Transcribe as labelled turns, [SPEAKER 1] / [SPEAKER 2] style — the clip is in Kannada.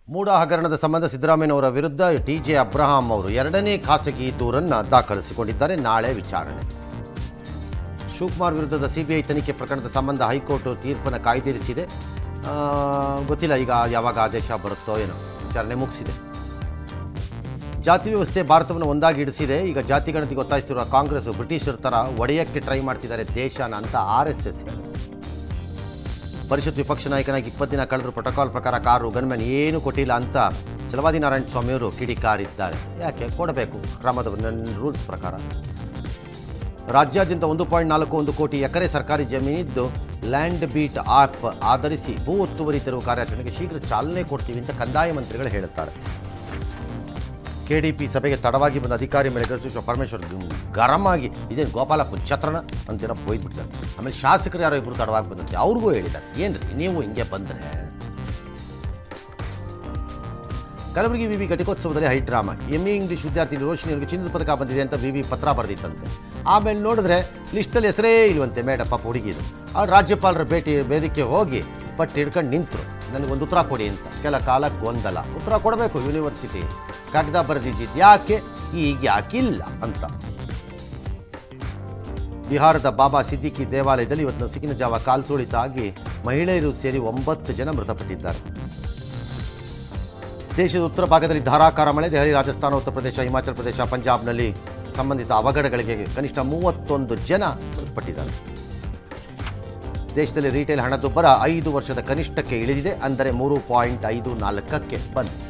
[SPEAKER 1] ಮೂಡ ಹಗರಣದ ಸಂಬಂಧ ಸಿದ್ದರಾಮಯ್ಯನವರ ವಿರುದ್ಧ ಟಿ ಜೆ ಅಬ್ರಹಾಂ ಅವರು ಎರಡನೇ ಖಾಸಗಿ ದೂರನ್ನು ದಾಖಲಿಸಿಕೊಂಡಿದ್ದಾರೆ ನಾಳೆ ವಿಚಾರಣೆ ಶಿವಕುಮಾರ್ ವಿರುದ್ಧದ ಸಿಬಿಐ ತನಿಖೆ ಪ್ರಕರಣದ ಸಂಬಂಧ ಹೈಕೋರ್ಟ್ ತೀರ್ಪನ್ನು ಕಾಯ್ದಿರಿಸಿದೆ ಆ, ಗೊತ್ತಿಲ್ಲ ಈಗ ಯಾವಾಗ ಆದೇಶ ಬರುತ್ತೋ ಏನೋ ವಿಚಾರಣೆ ಮುಗಿಸಿದೆ ಜಾತಿ ವ್ಯವಸ್ಥೆ ಭಾರತವನ್ನು ಒಂದಾಗಿ ಇಡಿಸಿದೆ ಈಗ ಜಾತಿ ಗಣತಿಗೆ ಒತ್ತಾಯಿಸ್ತಿರುವ ಕಾಂಗ್ರೆಸ್ ಬ್ರಿಟಿಷರ ಥರ ಒಡೆಯಕ್ಕೆ ಟ್ರೈ ಮಾಡ್ತಿದ್ದಾರೆ ದೇಶನ ಅಂತ ಆರ್ ಎಸ್ ಎಸ್ ಹೇಳುತ್ತೆ ಪರಿಷತ್ ವಿಪಕ್ಷ ನಾಯಕನಾಗಿ ಇಪ್ಪತ್ತು ದಿನ ಕಳೆದ್ರು ಪ್ರೋಟೋಕಾಲ್ ಪ್ರಕಾರ ಕಾರು ಗನ್ಮ್ಯಾನ್ ಏನು ಕೊಟ್ಟಿಲ್ಲ ಅಂತ ಚಲವಾದಿ ನಾರಾಯಣ ಸ್ವಾಮಿಯವರು ಕಿಡಿಕಾರಿದ್ದಾರೆ ಯಾಕೆ ಕೊಡಬೇಕು ಕ್ರಮದ ರೂಲ್ಸ್ ಪ್ರಕಾರ ರಾಜ್ಯಾದ್ಯಂತ ಒಂದು ಪಾಯಿಂಟ್ ನಾಲ್ಕು ಒಂದು ಕೋಟಿ ಎಕರೆ ಸರ್ಕಾರಿ ಜಮೀನಿದ್ದು ಲ್ಯಾಂಡ್ ಬೀಟ್ ಆಪ್ ಆಧರಿಸಿ ಭೂ ಒತ್ತುವರಿ ತೆರವು ಕಾರ್ಯಾಚರಣೆಗೆ ಶೀಘ್ರ ಚಾಲನೆ ಕೊಡ್ತೀವಿ ಅಂತ ಕಂದಾಯ ಮಂತ್ರಿಗಳು ಹೇಳುತ್ತಾರೆ ಕೆಡಿಪಿ ಸಭೆಗೆ ತಡವಾಗಿ ಬಂದ ಅಧಿಕಾರಿ ಮೇಲೆ ಗೃಹ ಪರಮೇಶ್ವರ್ ಗರಂ ಆಗಿ ಇದೇನು ಗೋಪಾಲಪ್ಪ ಛತ್ರಣ ಅಂತೆಲ್ಲ ಬೈದ್ಬಿಡ್ತಾರೆ ಆಮೇಲೆ ಶಾಸಕರು ಯಾರೋ ಇಬ್ಬರು ತಡವಾಗಿ ಬಂದಂತೆ ಅವ್ರಿಗೂ ಹೇಳಿದ್ದಾರೆ ಏನ್ರಿ ನೀವು ಹಿಂಗೆ ಬಂದರೆ ಕಲಬುರಗಿ ವಿವಿ ಘಟಿಕೋತ್ಸವದಲ್ಲಿ high drama M A English ವಿದ್ಯಾರ್ಥಿ ರೋಶಿನಿ ಅವರಿಗೆ ಚಿನ್ನದ ಪದಕ ಬಂದಿದೆ ಅಂತ ವಿವಿ ಪತ್ರ ಬರೆದಿತ್ತಂತೆ ಆಮೇಲೆ ನೋಡಿದ್ರೆ ಲಿಸ್ಟಲ್ಲಿ ಹೆಸರೇ ಇಲ್ವಂತೆ ಮೇಡಪ್ಪ ಹುಡುಗಿದು ಆ ರಾಜ್ಯಪಾಲರ ಭೇಟಿ ವೇದಿಕೆ ಹೋಗಿ ಪಟ್ಟು ಹಿಡ್ಕೊಂಡು ನಿಂತರು ನನಗೊಂದು ಉತ್ತರ ಕೊಡಿ ಅಂತ ಕೆಲ ಕಾಲ ಗೊಂದಲ ಉತ್ತರ ಕೊಡಬೇಕು ಯೂನಿವರ್ಸಿಟಿ ಕಾಗದ ಬರೆದಿದ್ದು ಯಾಕೆ ಈಗ ಯಾಕಿಲ್ಲ ಅಂತ ಬಿಹಾರದ ಬಾಬಾ ಸಿದ್ದಿಕಿ ದೇವಾಲಯದಲ್ಲಿ ಇವತ್ತು ಸಿಕ್ಕಿನ ಜಾವ ಕಾಲ್ತುಳಿತ ಆಗಿ ಮಹಿಳೆಯರು ಸೇರಿ ಒಂಬತ್ತು ಜನ ಮೃತಪಟ್ಟಿದ್ದಾರೆ ದೇಶದ ಉತ್ತರ ಭಾಗದಲ್ಲಿ ಧಾರಾಕಾರ ಮಳೆ ದೆಹಲಿ ರಾಜಸ್ಥಾನ ಉತ್ತರ ಪ್ರದೇಶ ಹಿಮಾಚಲ ಪ್ರದೇಶ ಪಂಜಾಬ್ನಲ್ಲಿ ಸಂಬಂಧಿತ ಅವಘಡಗಳಿಗೆ ಕನಿಷ್ಠ ಮೂವತ್ತೊಂದು ಜನ ಮೃತಪಟ್ಟಿದ್ದಾರೆ ದೇಶದಲ್ಲಿ ರಿಟೇಲ್ ಹಣದುಬ್ಬರ ಐದು ವರ್ಷದ ಕನಿಷ್ಠಕ್ಕೆ ಇಳಿದಿದೆ ಅಂದರೆ ಮೂರು ಪಾಯಿಂಟ್ ಐದು ನಾಲ್ಕಕ್ಕೆ ಬಂದಿದೆ